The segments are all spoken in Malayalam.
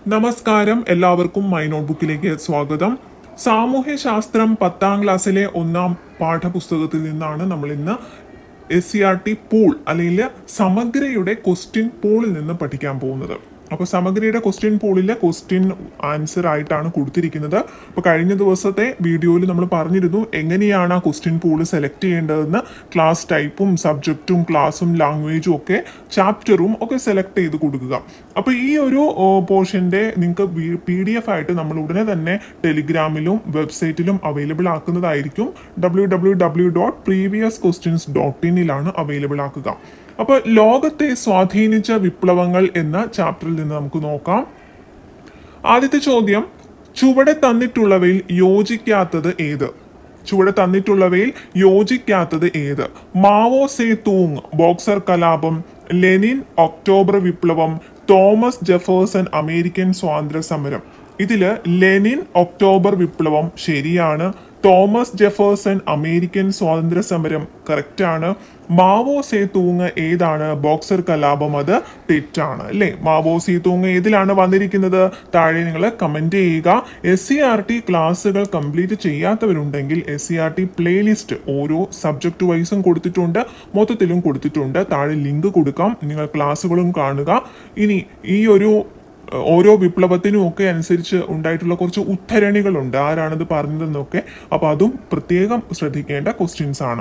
നമസ്കാരം എല്ലാവർക്കും മൈ നോട്ട്ബുക്കിലേക്ക് സ്വാഗതം സാമൂഹ്യശാസ്ത്രം പത്താം ക്ലാസ്സിലെ ഒന്നാം പാഠപുസ്തകത്തിൽ നിന്നാണ് നമ്മൾ ഇന്ന് S C R T pool അല്ലെങ്കിൽ സമഗ്രയുടെ ക്വസ്റ്റ്യൻ പൂളിൽ നിന്ന് പഠിക്കാൻ പോകുന്നത് അപ്പോൾ സമഗ്രയുടെ ക്വസ്റ്റ്യൻ പൂളിലെ ക്വസ്റ്റ്യൻ ആൻസർ ആയിട്ടാണ് കൊടുത്തിരിക്കുന്നത് അപ്പോൾ കഴിഞ്ഞ ദിവസത്തെ വീഡിയോയിൽ നമ്മൾ പറഞ്ഞിരുന്നു എങ്ങനെയാണ് ആ ക്വസ്റ്റ്യൻ പൂൾ സെലക്ട് ചെയ്യേണ്ടതെന്ന് ക്ലാസ് ടൈപ്പും സബ്ജക്റ്റും ക്ലാസ്സും ലാംഗ്വേജും ഒക്കെ ചാപ്റ്ററും ഒക്കെ സെലക്ട് ചെയ്ത് കൊടുക്കുക അപ്പോൾ ഈ ഒരു പോർഷൻ്റെ നിങ്ങൾക്ക് പി ഡി എഫ് ആയിട്ട് നമ്മൾ ഉടനെ തന്നെ ടെലിഗ്രാമിലും വെബ്സൈറ്റിലും അവൈലബിൾ ആക്കുന്നതായിരിക്കും W W W dot previous questions dot ഇന്നിലാണ് അവൈലബിൾ ആക്കുക അപ്പോൾ ലോകത്തെ സ്വാധീനിച്ച വിപ്ലവങ്ങൾ എന്ന ചാപ്റ്ററിൽ നിന്ന് നമുക്ക് നോക്കാം ആദ്യത്തെ ചോദ്യം ചുവടെ തന്നിട്ടുള്ളവയിൽ യോജിക്കാത്തത് ഏത് ചുവടെ തന്നിട്ടുള്ളവയിൽ യോജിക്കാത്തത് ഏത് മാവോ സേ തൂങ് ബോക്സർ കലാപം ലെനിൻ ഒക്ടോബർ വിപ്ലവം തോമസ് ജെഫേഴ്സൺ അമേരിക്കൻ സ്വാതന്ത്ര്യ സമരം ഇതില് ലെനിൻ ഒക്ടോബർ വിപ്ലവം ശരിയാണ് തോമസ് ജെഫേഴ്സൺ അമേരിക്കൻ സ്വാതന്ത്ര്യ സമരം കറക്റ്റാണ് മാവോ സേ തൂങ് ഏതാണ് ബോക്സർ കലാപം അത് തെറ്റാണ് അല്ലേ മാവോ സേ തൂങ് ഏതിലാണ് വന്നിരിക്കുന്നത് താഴെ നിങ്ങൾ കമന്റ് ചെയ്യുക എസ് സി ആർ ടി ക്ലാസ്സുകൾ കംപ്ലീറ്റ് ചെയ്യാത്തവരുണ്ടെങ്കിൽ S C R T playlist ഓരോ സബ്ജക്റ്റ് വൈസും കൊടുത്തിട്ടുണ്ട് മൊത്തത്തിലും കൊടുത്തിട്ടുണ്ട് താഴെ ലിങ്ക് കൊടുക്കാം നിങ്ങൾ ക്ലാസ്സുകളും കാണുക ഇനി ഈ ഒരു ഓരോ വിപ്ലവത്തിനും ഒക്കെ അനുസരിച്ച് ഉണ്ടായിട്ടുള്ള കുറച്ച് ഉദ്ധരണികളുണ്ട് ആരാണത് പറഞ്ഞതെന്നൊക്കെ അപ്പോൾ അതും പ്രത്യേകം ശ്രദ്ധിക്കേണ്ട ക്വസ്റ്റ്യൻസ് ആണ്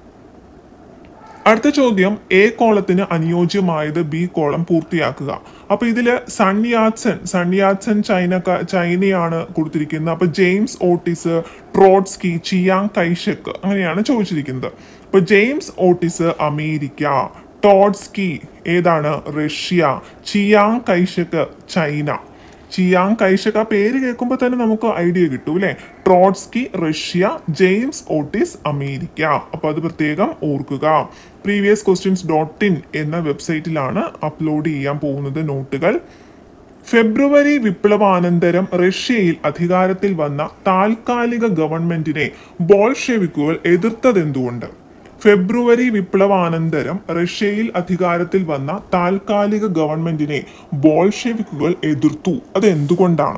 അടുത്ത ചോദ്യം എ കോളത്തിന് അനുയോജ്യമായത് ബി കോളം പൂർത്തിയാക്കുക അപ്പൊ ഇതില് സൺയാത്സൻ സൺയാത്സൻ ചൈന ചൈനയാണ് കൊടുത്തിരിക്കുന്നത് അപ്പൊ James Otis Trotsky Chiang Kaishek അങ്ങനെയാണ് ചോദിച്ചിരിക്കുന്നത് അപ്പൊ ജെയിംസ് ഓട്ടിസ് അമേരിക്ക ടോഡ്സ്കി ഏതാണ് Russia Chiang Kaishek China Chiang Kaishek ആ പേര് കേൾക്കുമ്പോൾ തന്നെ നമുക്ക് ഐഡിയ കിട്ടും അല്ലെ Trotsky Russia James Otis America അപ്പൊ അത് പ്രത്യേകം ഓർക്കുക പ്രീവിയസ് ക്വസ്റ്റ്യൻസ് ഡോട്ട് ഇൻ എന്ന വെബ്സൈറ്റിലാണ് അപ്ലോഡ് ചെയ്യാൻ പോകുന്നത് നോട്ടുകൾ ഫെബ്രുവരി വിപ്ലവാനന്തരം റഷ്യയിൽ അധികാരത്തിൽ വന്ന താൽക്കാലിക ഗവൺമെന്റിനെ ബോൾഷെവിക്കുകൾ എതിർത്തതെന്തുകൊണ്ട് ഫെബ്രുവരി വിപ്ലവാനന്തരം റഷ്യയിൽ അധികാരത്തിൽ വന്ന താൽക്കാലിക ഗവൺമെന്റിനെ ബോൾഷെവിക്കുകൾ എതിർത്തു അത് എന്തുകൊണ്ടാണ്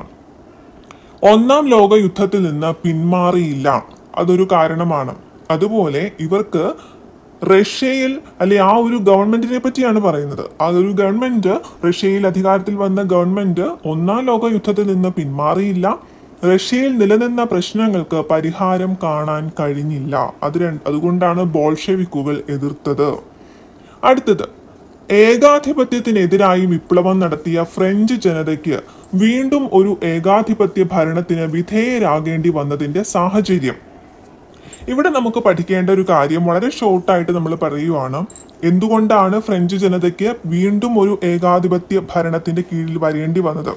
ഒന്നാം ലോക യുദ്ധത്തിൽ നിന്ന് പിന്മാറിയില്ല അതൊരു കാരണമാണ് അതുപോലെ ഇവർക്ക് റഷ്യയിൽ അല്ലെ ആ ഒരു ഗവൺമെന്റിനെ പറ്റിയാണ് പറയുന്നത് ആ ഒരു ഗവൺമെന്റ് റഷ്യയിൽ അധികാരത്തിൽ വന്ന ഗവൺമെന്റ് ഒന്നാം ലോക യുദ്ധത്തിൽ നിന്ന് പിന്മാറിയില്ല റഷ്യയിൽ നിലനിന്ന പ്രശ്നങ്ങൾക്ക് പരിഹാരം കാണാൻ കഴിഞ്ഞില്ല അത് അതുകൊണ്ടാണ് ബോൾഷെവിക്കുകൾ എതിർത്തത് അടുത്തത് ഏകാധിപത്യത്തിനെതിരായി വിപ്ലവം നടത്തിയ ഫ്രഞ്ച് ജനതയ്ക്ക് വീണ്ടും ഒരു ഏകാധിപത്യ ഭരണത്തിന് വിധേയരാകേണ്ടി വന്നതിന്റെ സാഹചര്യം ഇവിടെ നമുക്ക് പഠിക്കേണ്ട ഒരു കാര്യം വളരെ ഷോർട്ടായിട്ട് നമ്മൾ പറയുവാണ് എന്തുകൊണ്ടാണ് ഫ്രഞ്ച് ജനതയ്ക്ക് വീണ്ടും ഒരു ഏകാധിപത്യ ഭരണത്തിന്റെ കീഴിൽ വരേണ്ടി വന്നത്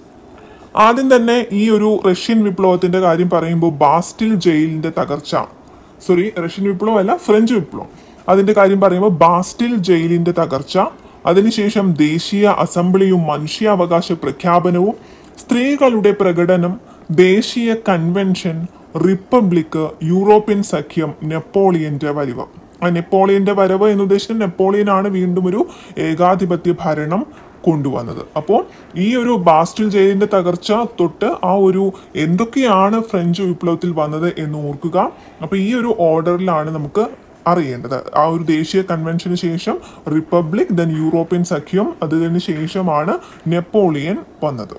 ആദ്യം തന്നെ ഈ ഒരു റഷ്യൻ വിപ്ലവത്തിന്റെ കാര്യം പറയുമ്പോൾ ബാസ്റ്റിൽ ജയിലിന്റെ തകർച്ച സോറി റഷ്യൻ വിപ്ലവം അല്ല ഫ്രഞ്ച് വിപ്ലവം അതിന്റെ കാര്യം പറയുമ്പോൾ ബാസ്റ്റിൽ ജയിലിന്റെ തകർച്ച അതിനുശേഷം ദേശീയ അസംബ്ലിയും മനുഷ്യാവകാശ പ്രഖ്യാപനവും സ്ത്രീകളുടെ പ്രകടനം ദേശീയ കൺവെൻഷൻ റിപ്പബ്ലിക് യൂറോപ്യൻ സഖ്യം നെപ്പോളിയന്റെ വരവ് ആ നെപ്പോളിയന്റെ വരവ് എന്ന് ഉദ്ദേശിക്കുന്നത് നെപ്പോളിയൻ ആണ് വീണ്ടും ഒരു ഏകാധിപത്യ ഭരണം കൊണ്ടുവന്നത് അപ്പോൾ ഈ ഒരു ബാസ്റ്റിൽ ജയിലിന്റെ തകർച്ച തൊട്ട് ആ ഒരു എന്തൊക്കെയാണ് ഫ്രഞ്ച് വിപ്ലവത്തിൽ വന്നത് എന്ന് ഓർക്കുക അപ്പോൾ ഈ ഒരു ഓർഡറിലാണ് നമുക്ക് അറിയേണ്ടത് ആ ഒരു ദേശീയ കൺവെൻഷന് ശേഷം റിപ്പബ്ലിക് ദെൻ യൂറോപ്യൻ സഖ്യം അതിന് ശേഷമാണ് നെപ്പോളിയൻ വന്നത്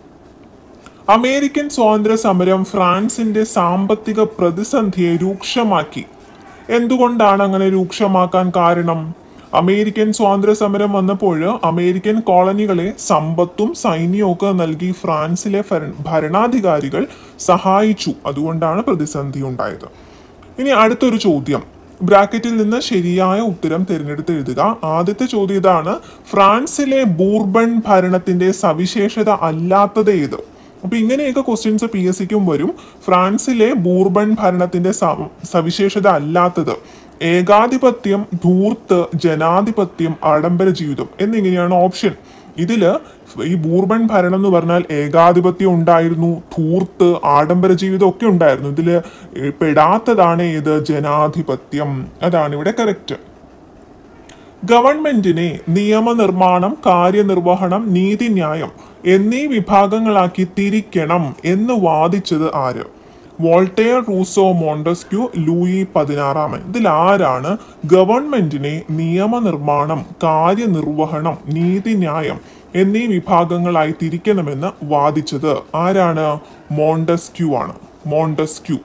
അമേരിക്കൻ സ്വാതന്ത്ര്യ സമരം ഫ്രാൻസിന്റെ സാമ്പത്തിക പ്രതിസന്ധിയെ രൂക്ഷമാക്കി എന്തുകൊണ്ടാണ് അങ്ങനെ രൂക്ഷമാക്കാൻ കാരണം അമേരിക്കൻ സ്വാതന്ത്ര്യ സമരം വന്നപ്പോൾ അമേരിക്കൻ കോളനികളെ സമ്പത്തും സൈന്യവും ഒക്കെ നൽകി ഫ്രാൻസിലെ ഭരണാധികാരികൾ സഹായിച്ചു അതുകൊണ്ടാണ് പ്രതിസന്ധി ഉണ്ടായത് ഇനി അടുത്തൊരു ചോദ്യം ബ്രാക്കറ്റിൽ നിന്ന് ശരിയായ ഉത്തരം തിരഞ്ഞെടുത്ത് എഴുതുക ആദ്യത്തെ ചോദ്യം ഇതാണ് ഫ്രാൻസിലെ ബൂർബൺ ഭരണത്തിന്റെ സവിശേഷത അല്ലാത്തത് ഏത് അപ്പൊ ഇങ്ങനെയൊക്കെ ക്വസ്റ്റ്യൻസ് പി എസ് സിക്കും വരും ഫ്രാൻസിലെ ബൂർബൺ ഭരണത്തിന്റെ സവിശേഷത അല്ലാത്തത് ഏകാധിപത്യം ധൂർത്ത് ജനാധിപത്യം ആഡംബര ജീവിതം എന്നിങ്ങനെയാണ് ഓപ്ഷൻ ഇതില് ഈ ബൂർബൺ ഭരണം എന്ന് പറഞ്ഞാൽ ഏകാധിപത്യം ഉണ്ടായിരുന്നു ധൂർത്ത് ആഡംബര ജീവിതം ഒക്കെ ഉണ്ടായിരുന്നു ഇതില് പെടാത്തതാണ് ഏത് ജനാധിപത്യം അതാണ് ഇവിടെ കറക്റ്റ് ഗവൺമെന്റിനെ നിയമനിർമ്മാണം കാര്യനിർവഹണം നീതിന്യായം എന്നീ വിഭാഗങ്ങളാക്കി തിരിക്കണം എന്ന് വാദിച്ചത് ആര് വോൾട്ടെയർ റൂസോ മോണ്ടസ്ക്യൂ ലൂയി പതിനാറാമൻ ഇതിൽ ആരാണ് ഗവൺമെന്റിനെ നിയമനിർമ്മാണം കാര്യനിർവഹണം നീതിന്യായം എന്നീ വിഭാഗങ്ങളായി തിരിക്കണമെന്ന് വാദിച്ചത് ആരാണ് മോണ്ടസ്ക്യൂ ആണ് മോണ്ടസ്ക്യൂ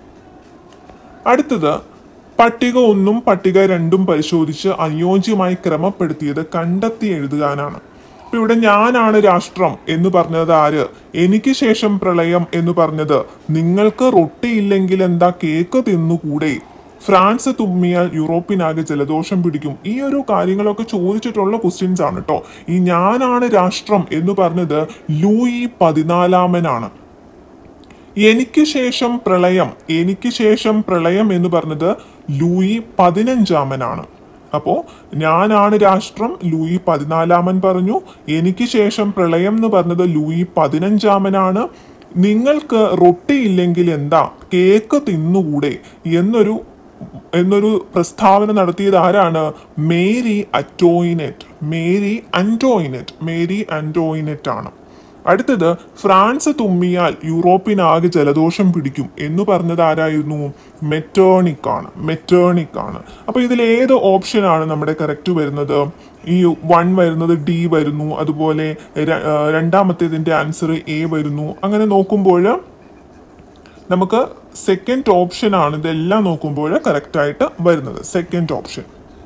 അടുത്തത് പട്ടിക ഒന്നും പട്ടിക രണ്ടും പരിശോധിച്ച് അനുയോജ്യമായി ക്രമപ്പെടുത്തിയത് കണ്ടെത്തി എഴുതുവാനാണ് ഇപ്പൊ ഇവിടെ ഞാനാണ് രാഷ്ട്രം എന്ന് പറഞ്ഞത് ആര് എനിക്ക് ശേഷം പ്രളയം എന്ന് പറഞ്ഞത് നിങ്ങൾക്ക് റൊട്ടിയില്ലെങ്കിൽ എന്താ കേക്ക് തിന്നുകൂടെ ഫ്രാൻസ് തുമ്മിയാൽ യൂറോപ്പിനാകെ ജലദോഷം പിടിക്കും ഈ ഒരു കാര്യങ്ങളൊക്കെ ചോദിച്ചിട്ടുള്ള ക്വസ്റ്റ്യൻസ് ആണ് കേട്ടോ ഈ ഞാനാണ് രാഷ്ട്രം എന്ന് പറഞ്ഞത് ലൂയി പതിനാലാമനാണ് എനിക്ക് ശേഷം പ്രളയം എനിക്ക് ശേഷം പ്രളയം എന്ന് പറഞ്ഞത് ലൂയി പതിനഞ്ചാമനാണ് അപ്പോ ഞാനാണ് രാഷ്ട്രം ലൂയി പതിനാലാമൻ പറഞ്ഞു എനിക്ക് ശേഷം പ്രളയം എന്ന് പറഞ്ഞത് ലൂയി പതിനഞ്ചാമനാണ് നിങ്ങൾക്ക് റൊട്ടിയില്ലെങ്കിൽ എന്താ കേക്ക് തിന്നുകൂടെ എന്നൊരു എന്നൊരു പ്രസ്താവന നടത്തിയത് ആരാണ് Marie Antoinette Marie Antoinette Marie Antoinette ആണ് അടുത്തത് ഫ്രാൻസ് തുമ്മിയാൽ യൂറോപ്പിനാകെ ജലദോഷം പിടിക്കും എന്ന് പറഞ്ഞത് ആരായിരുന്നു മെറ്റേണിക് ആണ് മെറ്റേണിക് ആണ് അപ്പൊ ഇതിൽ ഏത് ഓപ്ഷനാണ് നമ്മുടെ കറക്റ്റ് വരുന്നത് ഈ വൺ വരുന്നത് ഡി വരുന്നു അതുപോലെ ര- ആ, രണ്ടാമത്തേതിന്റെ ആൻസർ എ വരുന്നു അങ്ങനെ നോക്കുമ്പോൾ നമുക്ക് സെക്കൻഡ് ഓപ്ഷൻ ആണ് ഇതെല്ലാം നോക്കുമ്പോൾ കറക്റ്റ് ആയിട്ട് വരുന്നത് സെക്കൻഡ് ഓപ്ഷൻ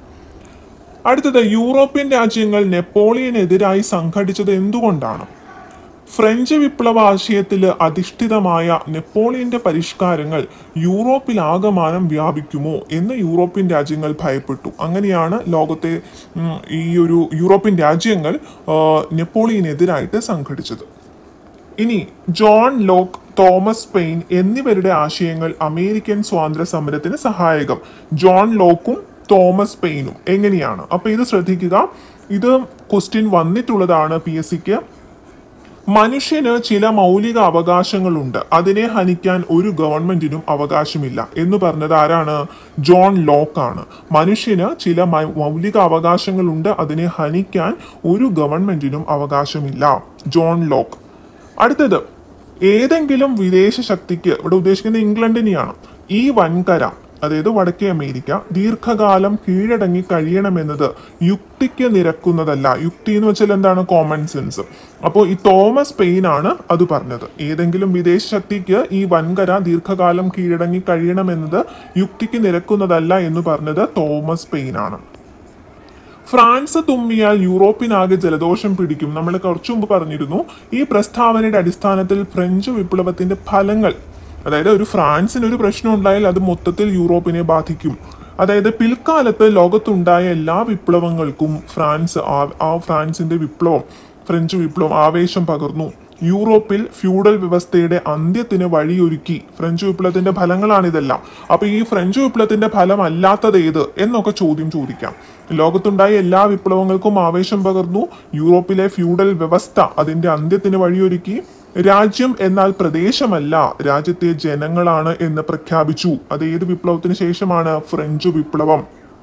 അടുത്തത് യൂറോപ്യൻ രാജ്യങ്ങൾ നെപ്പോളിയനെതിരായി സംഘടിച്ചത് എന്തുകൊണ്ടാണ് ഫ്രഞ്ച് വിപ്ലവ ആശയത്തിൽ അധിഷ്ഠിതമായ നെപ്പോളിയന്റെ പരിഷ്കാരങ്ങൾ യൂറോപ്പിൽ ആകമാനം വ്യാപിക്കുമോ എന്ന് യൂറോപ്യൻ രാജ്യങ്ങൾ ഭയപ്പെട്ടു അങ്ങനെയാണ് ലോകത്തെ ഉം, ഈ ഒരു യൂറോപ്യൻ രാജ്യങ്ങൾ ആ, നെപ്പോളിയനെതിരായിട്ട് സംഘടിച്ചത് ഇനി ജോൺ ലോക്ക് തോമസ് പെയിൻ എന്നിവരുടെ ആശയങ്ങൾ അമേരിക്കൻ സ്വാതന്ത്ര്യ സമരത്തിന് സഹായകം ജോൺ ലോക്കും തോമസ് പെയിനും എങ്ങനെയാണ് അപ്പൊ ഇത് ശ്രദ്ധിക്കുക ഇത് ക്വസ്റ്റ്യൻ വന്നിട്ടുള്ളതാണ് പി എസ് സിക്ക് മനുഷ്യന് ചില മൗലിക അവകാശങ്ങളുണ്ട് അതിനെ ഹനിക്കാൻ ഒരു ഗവൺമെന്റിനും അവകാശമില്ല എന്ന് പറഞ്ഞത് ആരാണ് ജോൺ ലോക്ക് ആണ് മനുഷ്യന് ചില മ- മൗലിക അവകാശങ്ങളുണ്ട് അതിനെ ഹനിക്കാൻ ഒരു ഗവൺമെന്റിനും അവകാശമില്ല ജോൺ ലോക്ക് അടുത്തത് ഏതെങ്കിലും വിദേശ ശക്തിക്ക് ഇവിടെ ഉദ്ദേശിക്കുന്നത് ഇംഗ്ലണ്ടിനെയാണ് ഈ വൻകര അതായത് വടക്കേ അമേരിക്ക ദീർഘകാലം കീഴടങ്ങി കഴിയണമെന്നത് യുക്തിക്ക് നിരക്കുന്നതല്ല യുക്തി എന്ന് വെച്ചാൽ എന്താണ് കോമൺ സെൻസ് അപ്പോൾ ഈ തോമസ് പെയിൻ ആണ് അത് പറഞ്ഞത് ഏതെങ്കിലും വിദേശ ശക്തിക്ക് ഈ വൻകര ദീർഘകാലം കീഴടങ്ങി കഴിയണമെന്നത് യുക്തിക്ക് നിരക്കുന്നതല്ല എന്ന് പറഞ്ഞത് തോമസ് പെയിൻ ആണ് ഫ്രാൻസ് തുമ്മിയാൽ യൂറോപ്പിനാകെ ജലദോഷം പിടിക്കും നമ്മൾ കുറച്ചു മുമ്പ് പറഞ്ഞിരുന്നു ഈ പ്രസ്താവനയുടെ അടിസ്ഥാനത്തിൽ ഫ്രഞ്ച് വിപ്ലവത്തിന്റെ ഫലങ്ങൾ അതായത് ഒരു ഫ്രാൻസിന് ഒരു പ്രശ്നം ഉണ്ടായാൽ അത് മൊത്തത്തിൽ യൂറോപ്പിനെ ബാധിക്കും അതായത് പിൽക്കാലത്ത് ലോകത്തുണ്ടായ എല്ലാ വിപ്ലവങ്ങൾക്കും ഫ്രാൻസ് ആ- ആ ഫ്രാൻസിന്റെ വിപ്ലവം ഫ്രഞ്ച് വിപ്ലവം ആവേശം പകർന്നു യൂറോപ്പിൽ ഫ്യൂഡൽ വ്യവസ്ഥയുടെ അന്ത്യത്തിന് വഴിയൊരുക്കി ഫ്രഞ്ച് വിപ്ലവത്തിന്റെ ഫലങ്ങളാണ് ഇതെല്ലാം അപ്പൊ ഈ ഫ്രഞ്ച് വിപ്ലവത്തിന്റെ ഫലം അല്ലാത്തത് ഏത് എന്നൊക്കെ ചോദ്യം ചോദിക്കാം ലോകത്തുണ്ടായ എല്ലാ വിപ്ലവങ്ങൾക്കും ആവേശം പകർന്നു യൂറോപ്പിലെ ഫ്യൂഡൽ വ്യവസ്ഥ അതിന്റെ അന്ത്യത്തിന് വഴിയൊരുക്കി രാജ്യം എന്നാൽ പ്രദേശമല്ല രാജ്യത്തെ ജനങ്ങളാണ് എന്ന് പ്രഖ്യാപിച്ചു അത് ഏത് വിപ്ലവത്തിന് ശേഷമാണ് ഫ്രഞ്ച് വിപ്ലവം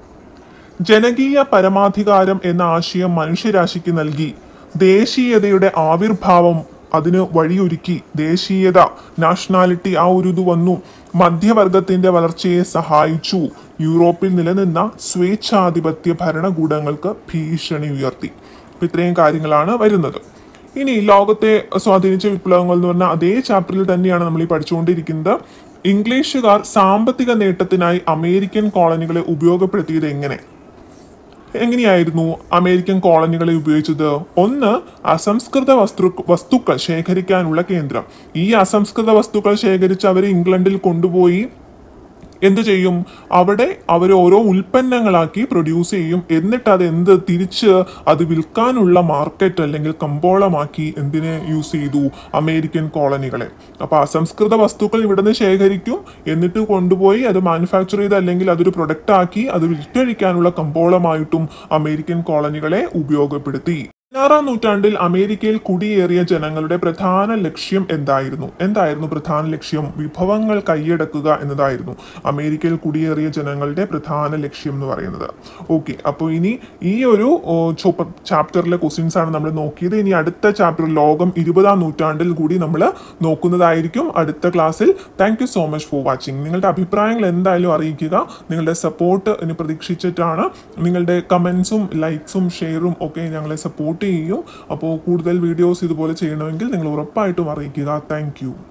ജനകീയ പരമാധികാരം എന്ന ആശയം മനുഷ്യരാശിക്ക് നൽകി ദേശീയതയുടെ ആവിർഭാവം അതിന് വഴിയൊരുക്കി ദേശീയത നാഷണാലിറ്റി ആ ഒരു ഇത് വന്നു മധ്യവർഗത്തിന്റെ വളർച്ചയെ സഹായിച്ചു യൂറോപ്പിൽ നിലനിന്ന സ്വേച്ഛാധിപത്യ ഭരണകൂടങ്ങൾക്ക് ഭീഷണി ഉയർത്തി അപ്പൊ ഇത്രയും കാര്യങ്ങളാണ് വരുന്നത് ഇനി ലോകത്തെ സ്വാധീനിച്ച വിപ്ലവങ്ങൾ എന്ന് പറഞ്ഞാൽ അതേ ചാപ്റ്ററിൽ തന്നെയാണ് നമ്മൾ ഈ പഠിച്ചുകൊണ്ടിരിക്കുന്നത് ഇംഗ്ലീഷുകാർ സാമ്പത്തിക നേട്ടത്തിനായി അമേരിക്കൻ കോളനികളെ ഉപയോഗപ്പെടുത്തിയത് എങ്ങനെ എങ്ങനെയായിരുന്നു അമേരിക്കൻ കോളനികളെ ഉപയോഗിച്ചത് ഒന്ന് അസംസ്കൃത വസ്തു വസ്തുക്കൾ ശേഖരിക്കാനുള്ള കേന്ദ്രം ഈ അസംസ്കൃത വസ്തുക്കൾ ശേഖരിച്ച് അവർ ഇംഗ്ലണ്ടിൽ കൊണ്ടുപോയി എന്ത് ചെയ്യും അവിടെ അവർ ഓരോ ഉൽപ്പന്നങ്ങളാക്കി പ്രൊഡ്യൂസ് ചെയ്യും എന്നിട്ട് അത് എന്ത് തിരിച്ച് അത് വിൽക്കാനുള്ള മാർക്കറ്റ് അല്ലെങ്കിൽ കമ്പോളമാക്കി എന്തിനെ യൂസ് ചെയ്തു അമേരിക്കൻ കോളനികളെ അപ്പൊ അസംസ്കൃത വസ്തുക്കൾ ഇവിടുന്ന് ശേഖരിക്കും എന്നിട്ട് കൊണ്ടുപോയി അത് മാനുഫാക്ചർ ചെയ്ത് അല്ലെങ്കിൽ അതൊരു പ്രൊഡക്റ്റ് ആക്കി അത് വിറ്റഴിക്കാനുള്ള കമ്പോളമായിട്ടും അമേരിക്കൻ കോളനികളെ ഉപയോഗപ്പെടുത്തി പതിനാറാം നൂറ്റാണ്ടിൽ അമേരിക്കയിൽ കുടിയേറിയ ജനങ്ങളുടെ പ്രധാന ലക്ഷ്യം എന്തായിരുന്നു എന്തായിരുന്നു പ്രധാന ലക്ഷ്യം വിഭവങ്ങൾ കൈയടക്കുക എന്നതായിരുന്നു അമേരിക്കയിൽ കുടിയേറിയ ജനങ്ങളുടെ പ്രധാന ലക്ഷ്യം എന്ന് പറയുന്നത് ഓക്കെ അപ്പോൾ ഇനി ഈ ഒരു ചാപ്റ്ററിലെ ക്വസ്റ്റ്യൻസ് ആണ് നമ്മൾ നോക്കിയത് ഇനി അടുത്ത ചാപ്റ്റർ ലോകം ഇരുപതാം നൂറ്റാണ്ടിൽ കൂടി നമ്മൾ നോക്കുന്നതായിരിക്കും അടുത്ത ക്ലാസ്സിൽ thank you so much for watching നിങ്ങളുടെ അഭിപ്രായങ്ങൾ എന്തായാലും അറിയിക്കുക നിങ്ങളുടെ സപ്പോർട്ട് ഇനി പ്രതീക്ഷിച്ചിട്ടാണ് നിങ്ങളുടെ കമൻസും ലൈക്സും ഷെയറും ഒക്കെ ഞങ്ങളെ സപ്പോർട്ട് ചെയ്യും അപ്പോൾ കൂടുതൽ വീഡിയോസ് ഇതുപോലെ ചെയ്യണമെങ്കിൽ നിങ്ങൾ ഉറപ്പായിട്ടും അറിയിക്കുക താങ്ക്